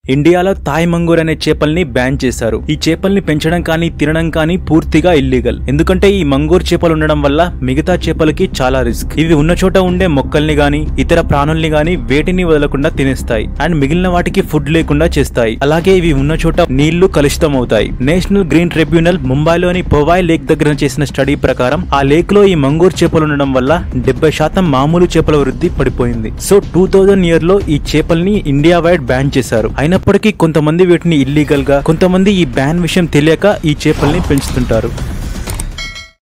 ఇండియాలో థాయ్ మంగూర్ అనే చేపల్ని బ్యాన్ చేశారు ఈ చేపల్ని పెంచడం కానీ తినడం కానీ పూర్తిగా ఇల్లీగల్ ఎందుకంటే ఈ మంగూర్ చేపలు ఉండడం వల్ల మిగతా చేపలకి చాలా రిస్క్ ఇవి ఉన్న చోట ఉండే మొక్కల్ని గాని ఇతర ప్రాణుల్ని గాని వేటిని వదలకుండా తినేస్తాయి అండ్ మిగిలిన వాటికి ఫుడ్ లేకుండా చేస్తాయి అలాగే ఇవి ఉన్న చోట నీళ్లు కలుషితం అవుతాయి నేషనల్ గ్రీన్ ట్రిబ్యునల్ ముంబైలోని పొవాయ్ లేక్ దగ్గర చేసిన స్టడీ ప్రకారం ఆ లేక్ లో ఈ మంగూర్ చేపలు ఉండడం వల్ల డెబ్బై శాతం మామూలు చేపల వృద్ధి పడిపోయింది సో టూ థౌజండ్ ఇయర్ లో ఈ చేపల్ని ఇండియా వైడ్ బ్యాన్ చేశారు అయినప్పటికీ కొంతమంది వీటిని ఇల్లీగల్ గా కొంతమంది ఈ బ్యాన్ విషయం తెలియక ఈ చేపల్ని పెంచుతుంటారు